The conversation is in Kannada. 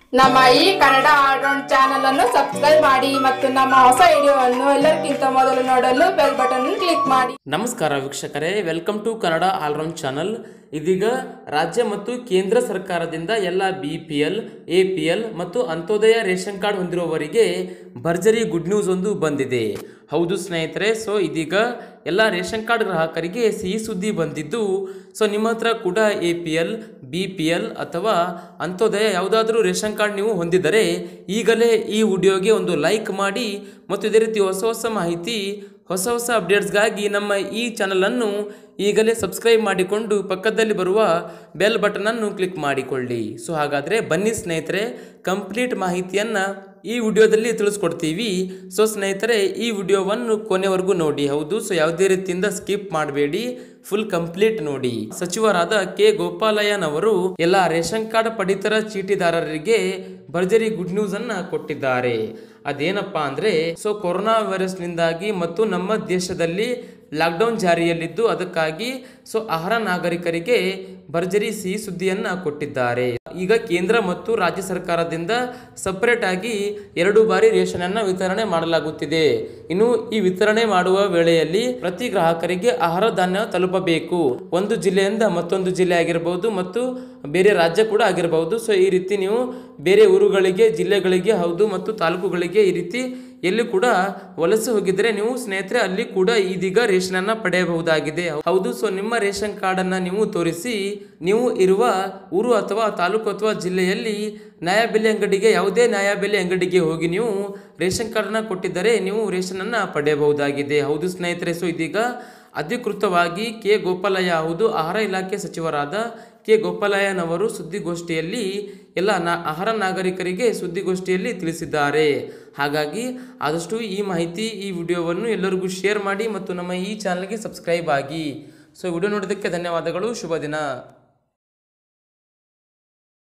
ನಮ್ಮ ಈ ಕನ್ನಡ ಆಲ್ರೌಂಡ್ ಚಾನಲ್ ಅನ್ನು ಸಬ್ಸ್ಕ್ರೈಬ್ ಮಾಡಿ ಮತ್ತು ನಮ್ಮ ಹೊಸ ವಿಡಿಯೋವನ್ನು ಎಲ್ಲರಿಗಿಂತ ಮೊದಲು ನೋಡಲು ಬೆಲ್ ಬಟನ್ ಕ್ಲಿಕ್ ಮಾಡಿ ನಮಸ್ಕಾರ ವೀಕ್ಷಕರೇ welcome to Kannada all round channel ಇದೀಗ ರಾಜ್ಯ ಮತ್ತು ಕೇಂದ್ರ ಸರ್ಕಾರದಿಂದ ಎಲ್ಲ B P L A P L ಮತ್ತು ಅಂತ್ಯೋದಯ ರೇಷನ್ ಕಾರ್ಡ್ ಹೊಂದಿರುವವರಿಗೆ ಭರ್ಜರಿ ಗುಡ್ ನ್ಯೂಸ್ ಒಂದು ಬಂದಿದೆ ಹೌದು ಸ್ನೇಹಿತರೆ ಸೊ ಇದೀಗ ಎಲ್ಲ ರೇಷನ್ ಕಾರ್ಡ್ ಗ್ರಾಹಕರಿಗೆ ಸಿಹಿ ಸುದ್ದಿ ಬಂದಿದ್ದು ಸೊ ನಿಮ್ಮ ಹತ್ರ ಕೂಡ A P L B P L ಅಥವಾ ಅಂತ್ಯೋದಯ ಯಾವುದಾದ್ರೂ ರೇಷನ್ ಕಾರ್ಡ್ ನೀವು ಹೊಂದಿದ್ದರೆ ಈಗಲೇ ಈ ವಿಡಿಯೋಗೆ ಒಂದು ಲೈಕ್ ಮಾಡಿ ಮತ್ತು ಇದೇ ರೀತಿ ಹೊಸ ಹೊಸ ಮಾಹಿತಿ ಹೊಸ ಹೊಸ ಅಪ್ಡೇಟ್ಸ್ಗಾಗಿ ನಮ್ಮ ಈ ಚಾನಲನ್ನು ಈಗಲೇ ಸಬ್ಸ್ಕ್ರೈಬ್ ಮಾಡಿಕೊಂಡು ಪಕ್ಕದಲ್ಲಿ ಬರುವ ಬೆಲ್ ಬಟನನ್ನು ಕ್ಲಿಕ್ ಮಾಡಿಕೊಳ್ಳಿ ಸೊ ಹಾಗಾದರೆ ಬನ್ನಿ ಸ್ನೇಹಿತರೆ ಕಂಪ್ಲೀಟ್ ಮಾಹಿತಿಯನ್ನು ಈ ವಿಡಿಯೋದಲ್ಲಿ ತಿಳಿಸ್ಕೊಡ್ತೀವಿ ಸೊ ಸ್ನೇಹಿತರೆ ಈ ವಿಡಿಯೋವನ್ನು ಕೊನೆವರೆಗೂ ನೋಡಿ ಹೌದು ಸೊ ಯಾವುದೇ ರೀತಿಯಿಂದ ಸ್ಕಿಪ್ ಮಾಡಬೇಡಿ ಫುಲ್ ಕಂಪ್ಲೀಟ್ ನೋಡಿ ಸಚಿವರಾದ ಕೆ ಗೋಪಾಲಯ್ಯನ್ ಅವರು ಎಲ್ಲ ರೇಷನ್ ಕಾರ್ಡ್ ಪಡಿತರ ಚೀಟಿದಾರರಿಗೆ ಭರ್ಜರಿ ಗುಡ್ ನ್ಯೂಸ್ ಅನ್ನ ಕೊಟ್ಟಿದ್ದಾರೆ ಅದೇನಪ್ಪಾ ಅಂದ್ರೆ ಸೊ ಕೊರೋನಾ ವೈರಸ್ನಿಂದಾಗಿ ಮತ್ತು ನಮ್ಮ ದೇಶದಲ್ಲಿ ಲಾಕ್ಡೌನ್ ಜಾರಿಯಲ್ಲಿದ್ದು ಅದಕ್ಕಾಗಿ ಸೊ ಆಹಾರ ನಾಗರಿಕರಿಗೆ ಭರ್ಜರಿ ಸಿಹಿ ಸುದ್ದಿಯನ್ನ ಕೊಟ್ಟಿದ್ದಾರೆ ಈಗ ಕೇಂದ್ರ ಮತ್ತು ರಾಜ್ಯ ಸರ್ಕಾರದಿಂದ ಸಪರೇಟ್ ಆಗಿ ಎರಡು ಬಾರಿ ರೇಷನ್ ಅನ್ನ ವಿತರಣೆ ಮಾಡಲಾಗುತ್ತಿದೆ ಇನ್ನು ಈ ವಿತರಣೆ ಮಾಡುವ ವೇಳೆಯಲ್ಲಿ ಪ್ರತಿ ಗ್ರಾಹಕರಿಗೆ ಆಹಾರ ಧಾನ್ಯ ತಲುಪಬೇಕು ಒಂದು ಜಿಲ್ಲೆಯಿಂದ ಮತ್ತೊಂದು ಜಿಲ್ಲೆ ಆಗಿರಬಹುದು ಮತ್ತು ಬೇರೆ ರಾಜ್ಯ ಕೂಡ ಆಗಿರಬಹುದು ಸೊ ಈ ರೀತಿ ನೀವು ಬೇರೆ ಊರುಗಳಿಗೆ ಜಿಲ್ಲೆಗಳಿಗೆ ಹೌದು ಮತ್ತು ತಾಲೂಕುಗಳಿಗೆ ಈ ರೀತಿ ಎಲ್ಲಿ ಕೂಡ ವಲಸೆ ಹೋಗಿದ್ರೆ ನೀವು ಸ್ನೇಹಿತರೆ ಅಲ್ಲಿ ಕೂಡ ಇದೀಗ ರೇಷನ್ ಅನ್ನ ಪಡೆಯಬಹುದಾಗಿದೆ ಹೌದು ಸೊ ನಿಮ್ಮ ರೇಷನ್ ಕಾರ್ಡ್ ಅನ್ನ ನೀವು ತೋರಿಸಿ ನೀವು ಇರುವ ಊರು ಅಥವಾ ತಾಲೂಕು ಅಥವಾ ಜಿಲ್ಲೆಯಲ್ಲಿ ನ್ಯಾಯಬೆಲೆ ಅಂಗಡಿಗೆ ಯಾವುದೇ ನ್ಯಾಯಬೆಲೆ ಅಂಗಡಿಗೆ ಹೋಗಿ ನೀವು ರೇಷನ್ ಕಾರ್ಡನ್ನ ಕೊಟ್ಟಿದ್ದರೆ ನೀವು ರೇಷನ್ ಅನ್ನ ಪಡೆಯಬಹುದಾಗಿದೆ ಹೌದು ಸ್ನೇಹಿತರೆ ಸೊ ಇದೀಗ ಅಧಿಕೃತವಾಗಿ ಕೆ ಗೋಪಾಲಯ್ಯ ಹೌದು ಆಹಾರ ಇಲಾಖೆ ಸಚಿವರಾದ ಕೆ ಗೋಪಾಲಯ್ಯನವರು ಸುದ್ದಿಗೋಷ್ಠಿಯಲ್ಲಿ ಎಲ್ಲ ನಾ ಆಹಾರ ನಾಗರಿಕರಿಗೆ ಸುದ್ದಿಗೋಷ್ಠಿಯಲ್ಲಿ ತಿಳಿಸಿದ್ದಾರೆ ಹಾಗಾಗಿ ಆದಷ್ಟು ಈ ಮಾಹಿತಿ ಈ ವಿಡಿಯೋವನ್ನು ಎಲ್ಲರಿಗೂ ಶೇರ್ ಮಾಡಿ ಮತ್ತು ನಮ್ಮ ಈ ಚಾನಲ್ಗೆ ಸಬ್ಸ್ಕ್ರೈಬ್ ಆಗಿ ಸೊ ವಿಡಿಯೋ ನೋಡೋದಕ್ಕೆ ಧನ್ಯವಾದಗಳು ಶುಭ ದಿನ